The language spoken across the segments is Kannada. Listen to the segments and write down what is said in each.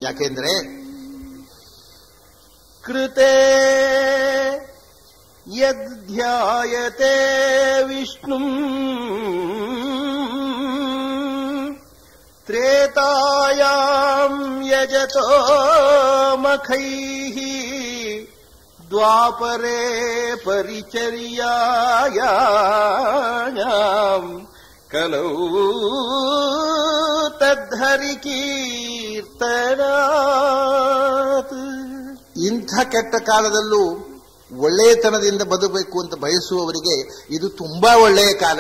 ಯಾಕೆಂದ್ರೆ ಕೃತೆ ಯಧ್ಯಾಯತೆ ವಿಷ್ಣು ತ್ರೇತಾಯಾಂ ಯಜತೋ ಮಖೈಃ ದ್ವಾಪರೇ ಪರಿಚರ್ಯಾಯಾಂ ಕಲೌ ತದ್ಹರಿಕೀರ್ತನಾತ್ ಇಂಥ ಕೆಟ್ಟ ಕಾಲದಲ್ಲೂ ಒಳ್ಳೆಯತನದಿಂದ ಬದುಕಬೇಕು ಅಂತ ಬಯಸುವವರಿಗೆ ಇದು ತುಂಬಾ ಒಳ್ಳೆಯ ಕಾಲ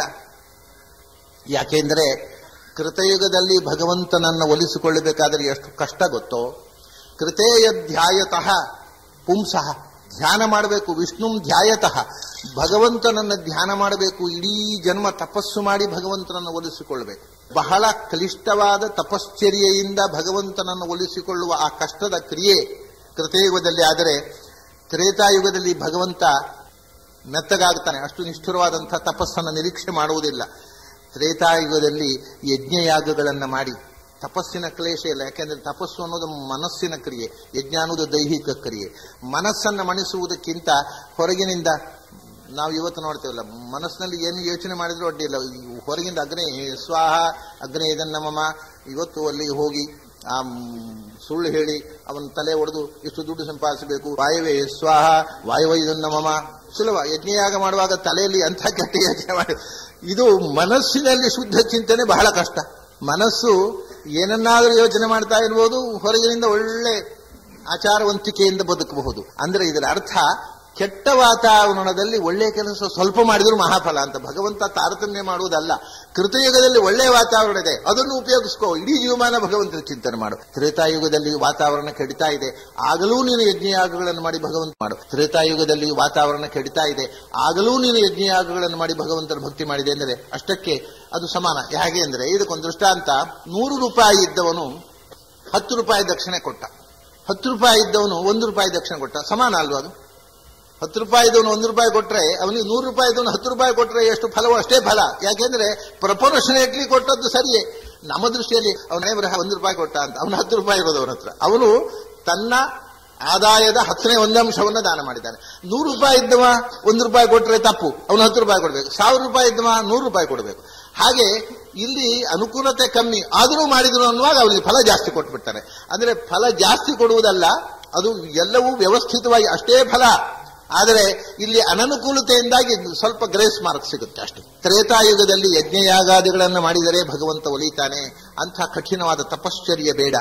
ಯಾಕೆಂದ್ರೆ ಕೃತಯುಗದಲ್ಲಿ ಭಗವಂತನನ್ನು ಒಲಿಸಿಕೊಳ್ಳಬೇಕಾದರೆ ಎಷ್ಟು ಕಷ್ಟ ಗೊತ್ತೋ ಕೃತೇಯ ಧ್ಯಾಯತಃ ಪುಂಸಃ ಧ್ಯಾನ ಮಾಡಬೇಕು ವಿಷ್ಣು ಧ್ಯಾಯತಃ ಭಗವಂತನನ್ನ ಧ್ಯಾನ ಮಾಡಬೇಕು ಇಡೀ ಜನ್ಮ ತಪಸ್ಸು ಮಾಡಿ ಭಗವಂತನನ್ನು ಒಲಿಸಿಕೊಳ್ಳಬೇಕು ಬಹಳ ಕ್ಲಿಷ್ಟವಾದ ತಪಶ್ಚರ್ಯೆಯಿಂದ ಭಗವಂತನನ್ನು ಒಲಿಸಿಕೊಳ್ಳುವ ಆ ಕಷ್ಟದ ಕ್ರಿಯೆ ಕೃತಯುಗದಲ್ಲಿ ಆದರೆ ತ್ರೇತಾಯುಗದಲ್ಲಿ ಭಗವಂತ ಮೆತ್ತಗಾಗ್ತಾನೆ ಅಷ್ಟು ನಿಷ್ಠುರವಾದಂತಹ ತಪಸ್ಸನ್ನು ನಿರೀಕ್ಷೆ ಮಾಡುವುದಿಲ್ಲ ತ್ರೇತಾಯುಗದಲ್ಲಿ ಯಜ್ಞಯಾಗಗಳನ್ನು ಮಾಡಿ ತಪಸ್ಸಿನ ಕ್ಲೇಶ ಇಲ್ಲ ಯಾಕೆಂದ್ರೆ ತಪಸ್ಸು ಅನ್ನೋದು ಮನಸ್ಸಿನ ಕ್ರಿಯೆ ಯಜ್ಞ ಅನ್ನೋದು ದೈಹಿಕ ಕ್ರಿಯೆ ಮನಸ್ಸನ್ನು ಮಣಿಸುವುದಕ್ಕಿಂತ ಹೊರಗಿನಿಂದ ನಾವು ಇವತ್ತು ನೋಡ್ತೇವಲ್ಲ ಮನಸ್ಸಿನಲ್ಲಿ ಏನು ಯೋಚನೆ ಮಾಡಿದ್ರು ಅಡ್ಡಿಲ್ಲ ಈ ಹೊರಗಿಂದ ಅಗ್ನಿ ಸ್ವಾಹ ಅಗ್ನಿ ಇದನ್ನ ಮಮ ಇವತ್ತು ಅಲ್ಲಿಗೆ ಹೋಗಿ ಆ ಸುಳ್ಳು ಹೇಳಿ ಅವನ ತಲೆ ಒಡೆದು ಇಷ್ಟು ದುಡ್ಡು ಸಂಪಾದಿಸಬೇಕು ವಾಯವೇ ಸ್ವಾಹ ವಾಯುವ ಇದನ್ನ ಮಮ ಸುಲಭ ಯಜ್ಞಯಾಗ ಮಾಡುವಾಗ ತಲೆಯಲ್ಲಿ ಅಂಥ ಕೆಟ್ಟ ಯೋಚನೆ ಮಾಡಿ ಇದು ಮನಸ್ಸಿನಲ್ಲಿ ಶುದ್ಧ ಚಿಂತನೆ ಬಹಳ ಕಷ್ಟ ಮನಸ್ಸು ಏನನ್ನಾದರೂ ಯೋಚನೆ ಮಾಡ್ತಾ ಇರ್ಬೋದು ಹೊರಗಿನಿಂದ ಒಳ್ಳೆ ಆಚಾರವಂತಿಕೆಯಿಂದ ಬದುಕಬಹುದು ಅಂದ್ರೆ ಇದರ ಅರ್ಥ ಕೆಟ್ಟ ವಾತಾವರಣದಲ್ಲಿ ಒಳ್ಳೆಯ ಕೆಲಸ ಸ್ವಲ್ಪ ಮಾಡಿದ್ರು ಮಹಾಫಲ ಅಂತ ಭಗವಂತ ತಾರತಮ್ಯ ಮಾಡುವುದಲ್ಲ ಕೃತಯುಗದಲ್ಲಿ ಒಳ್ಳೆಯ ವಾತಾವರಣ ಇದೆ ಅದನ್ನು ಉಪಯೋಗಿಸ್ಕೋ ಇಡೀ ಜೀವಮಾನ ಭಗವಂತನ ಚಿಂತನೆ ಮಾಡು ತ್ರೇತಾಯುಗದಲ್ಲಿ ವಾತಾವರಣ ಕೆಡಿತಾ ಇದೆ ಆಗಲೂ ನೀನು ಯಜ್ಞಯಾಗಗಳನ್ನು ಮಾಡಿ ಭಗವಂತ ಮಾಡು ತ್ರೇತಾಯುಗದಲ್ಲಿ ವಾತಾವರಣ ಕೆಡಿತಾ ಇದೆ ಆಗಲೂ ನೀನು ಯಜ್ಞಯಾಗಗಳನ್ನು ಮಾಡಿ ಭಗವಂತನ ಭಕ್ತಿ ಮಾಡಿದೆ ಅಂದರೆ ಅಷ್ಟಕ್ಕೆ ಅದು ಸಮಾನ ಹೇಗೆ ಅಂದ್ರೆ ಇದಕ್ಕೊಂದು ದೃಷ್ಟಾಂತ ನೂರು ರೂಪಾಯಿ ಇದ್ದವನು ಹತ್ತು ರೂಪಾಯಿ ದಕ್ಷಿಣೆ ಕೊಟ್ಟ ಹತ್ತು ರೂಪಾಯಿ ಇದ್ದವನು ಒಂದು ರೂಪಾಯಿ ದಕ್ಷಿಣೆ ಕೊಟ್ಟ ಸಮಾನ ಅಲ್ವಾ ಅದು ಹತ್ತು ರೂಪಾಯಿ ಇದ್ದವನು ಒಂದು ರೂಪಾಯಿ ಕೊಟ್ರೆ ಅವನಿಗೆ ನೂರು ರೂಪಾಯಿ ಇದ್ದವನು ಹತ್ತು ರೂಪಾಯಿ ಕೊಟ್ರೆ ಎಷ್ಟು ಫಲವೋ ಅಷ್ಟೇ ಫಲ ಯಾಕೆಂದ್ರೆ ಪ್ರಪೋರ್ಷನೇಟ್ಲಿ ಕೊಟ್ಟದ್ದು ಸರಿಯೇ ನಮ್ಮ ದೃಷ್ಟಿಯಲ್ಲಿ ಅವನೇ ಬರಹ ಒಂದು ರೂಪಾಯಿ ಕೊಟ್ಟ ಅಂತ ಅವನು ಹತ್ತು ರೂಪಾಯಿ ಇರೋದು ಅವನ ಹತ್ರ ಅವನು ತನ್ನ ಆದಾಯದ ಹತ್ತನೇ ಒಂದಂಶವನ್ನ ದಾನ ಮಾಡಿದ್ದಾನೆ ನೂರು ರೂಪಾಯಿ ಇದ್ದವ ಒಂದು ರೂಪಾಯಿ ಕೊಟ್ರೆ ತಪ್ಪು ಅವನು ಹತ್ತು ರೂಪಾಯಿ ಕೊಡಬೇಕು ಸಾವಿರ ರೂಪಾಯಿ ಇದ್ದವ ನೂರು ರೂಪಾಯಿ ಕೊಡಬೇಕು ಹಾಗೆ ಇಲ್ಲಿ ಅನುಕೂಲತೆ ಕಮ್ಮಿ ಆದರೂ ಮಾಡಿದ್ರು ಅನ್ನುವಾಗ ಅವನಿಗೆ ಫಲ ಜಾಸ್ತಿ ಕೊಟ್ಬಿಡ್ತಾನೆ ಅಂದ್ರೆ ಫಲ ಜಾಸ್ತಿ ಕೊಡುವುದಲ್ಲ ಅದು ಎಲ್ಲವೂ ವ್ಯವಸ್ಥಿತವಾಗಿ ಅಷ್ಟೇ ಫಲ ಆದರೆ ಇಲ್ಲಿ ಅನನುಕೂಲತೆಯಿಂದಾಗಿ ಸ್ವಲ್ಪ ಗ್ರೇಸ್ ಮಾರ್ಕ್ ಸಿಗುತ್ತೆ ಅಷ್ಟೇ ತ್ರೇತಾಯುಗದಲ್ಲಿ ಯಜ್ಞಯಾಗಾದಿಗಳನ್ನು ಮಾಡಿದರೆ ಭಗವಂತ ಒಲಿತಾನೆ ಅಂಥ ಕಠಿಣವಾದ ತಪಶ್ಚರ್ಯ ಬೇಡ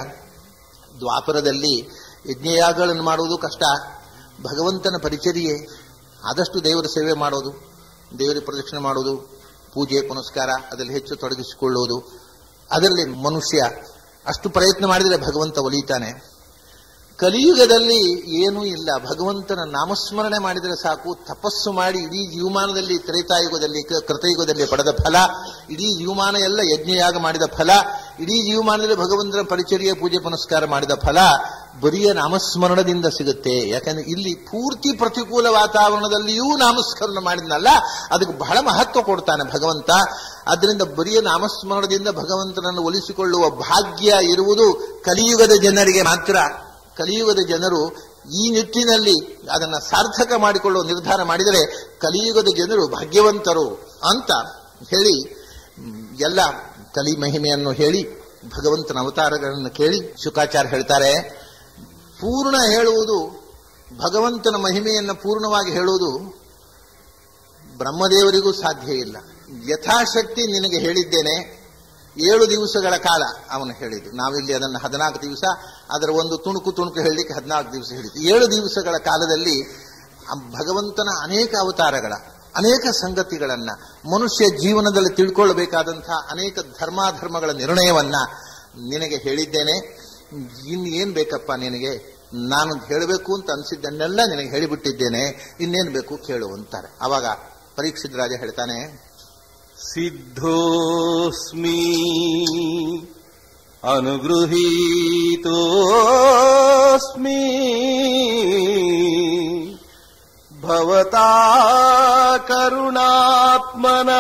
ದ್ವಾಪರದಲ್ಲಿ ಯಜ್ಞಯಾಗಗಳನ್ನು ಮಾಡುವುದು ಕಷ್ಟ ಭಗವಂತನ ಪರಿಚರ್ಯೆ ಆದಷ್ಟು ದೇವರ ಸೇವೆ ಮಾಡೋದು ದೇವರ ಪ್ರದಕ್ಷಿಣೆ ಮಾಡೋದು ಪೂಜೆ ಪುನಸ್ಕಾರ ಅದರಲ್ಲಿ ಹೆಚ್ಚು ತೊಡಗಿಸಿಕೊಳ್ಳುವುದು ಅದರಲ್ಲಿ ಮನುಷ್ಯ ಅಷ್ಟು ಪ್ರಯತ್ನ ಮಾಡಿದರೆ ಭಗವಂತ ಒಲಿತಾನೆ ಕಲಿಯುಗದಲ್ಲಿ ಏನೂ ಇಲ್ಲ ಭಗವಂತನ ನಾಮಸ್ಮರಣೆ ಮಾಡಿದರೆ ಸಾಕು ತಪಸ್ಸು ಮಾಡಿ ಇಡೀ ಜೀವಮಾನದಲ್ಲಿ ತ್ರೇತಾಯುಗದಲ್ಲಿ ಕೃತಯುಗದಲ್ಲಿ ಪಡೆದ ಫಲ ಇಡೀ ಜೀವಮಾನ ಎಲ್ಲ ಯಜ್ಞಯಾಗ ಮಾಡಿದ ಫಲ ಇಡೀ ಜೀವಮಾನದಲ್ಲಿ ಭಗವಂತನ ಪರಿಚರ್ಯ ಪೂಜೆ ಪುನಸ್ಕಾರ ಮಾಡಿದ ಫಲ ಬರಿಯ ನಾಮಸ್ಮರಣದಿಂದ ಸಿಗುತ್ತೆ ಯಾಕಂದ್ರೆ ಇಲ್ಲಿ ಪೂರ್ತಿ ಪ್ರತಿಕೂಲ ವಾತಾವರಣದಲ್ಲಿಯೂ ನಾಮಸ್ಮರಣ ಮಾಡಿದ್ನಲ್ಲ ಅದಕ್ಕೆ ಬಹಳ ಮಹತ್ವ ಕೊಡ್ತಾನೆ ಭಗವಂತ ಅದರಿಂದ ಬರಿಯ ನಾಮಸ್ಮರಣದಿಂದ ಭಗವಂತನನ್ನು ಒಲಿಸಿಕೊಳ್ಳುವ ಭಾಗ್ಯ ಇರುವುದು ಕಲಿಯುಗದ ಜನರಿಗೆ ಮಾತ್ರ ಕಲಿಯುಗದ ಜನರು ಈ ನಿಟ್ಟಿನಲ್ಲಿ ಅದನ್ನು ಸಾರ್ಥಕ ಮಾಡಿಕೊಳ್ಳುವ ನಿರ್ಧಾರ ಮಾಡಿದರೆ ಕಲಿಯುಗದ ಜನರು ಭಾಗ್ಯವಂತರು ಅಂತ ಹೇಳಿ ಎಲ್ಲ ಕಲಿ ಮಹಿಮೆಯನ್ನು ಹೇಳಿ ಭಗವಂತನ ಅವತಾರಗಳನ್ನು ಕೇಳಿ ಶುಕಾಚಾರ್ಯ ಹೇಳ್ತಾರೆ ಪೂರ್ಣ ಹೇಳುವುದು ಭಗವಂತನ ಮಹಿಮೆಯನ್ನು ಪೂರ್ಣವಾಗಿ ಹೇಳುವುದು ಬ್ರಹ್ಮದೇವರಿಗೂ ಸಾಧ್ಯ ಇಲ್ಲ ಯಥಾಶಕ್ತಿ ನಿನಗೆ ಹೇಳಿದ್ದೇನೆ ಏಳು ದಿವಸಗಳ ಕಾಲ ಅವನು ಹೇಳಿದ್ದು ನಾವಿಲ್ಲಿ ಅದನ್ನು ಹದಿನಾಲ್ಕು ದಿವಸ ಅದರ ಒಂದು ತುಣುಕು ತುಣುಕು ಹೇಳಲಿಕ್ಕೆ ಹದಿನಾಲ್ಕು ದಿವಸ ಹೇಳಿದ್ದು ಏಳು ದಿವಸಗಳ ಕಾಲದಲ್ಲಿ ಭಗವಂತನ ಅನೇಕ ಅವತಾರಗಳ ಅನೇಕ ಸಂಗತಿಗಳನ್ನ ಮನುಷ್ಯ ಜೀವನದಲ್ಲಿ ತಿಳ್ಕೊಳ್ಳಬೇಕಾದಂತಹ ಅನೇಕ ಧರ್ಮಾಧರ್ಮಗಳ ನಿರ್ಣಯವನ್ನ ನಿನಗೆ ಹೇಳಿದ್ದೇನೆ ಇನ್ನು ಏನ್ ಬೇಕಪ್ಪ ನಿನಗೆ ನಾನು ಹೇಳಬೇಕು ಅಂತ ಅನ್ಸಿದ್ದನ್ನೆಲ್ಲ ನಿನಗೆ ಹೇಳಿಬಿಟ್ಟಿದ್ದೇನೆ ಇನ್ನೇನು ಬೇಕು ಕೇಳು ಅಂತಾರೆ ಅವಾಗ ಪರೀಕ್ಷಿತ್ ರಾಜ ಹೇಳ್ತಾನೆ ಸಿದ್ಧೋಸ್ಮಿ ಅನುಗೃಹೀತೋಸ್ಮಿ ಭವತಾ ಕರುಣಾತ್ಮನ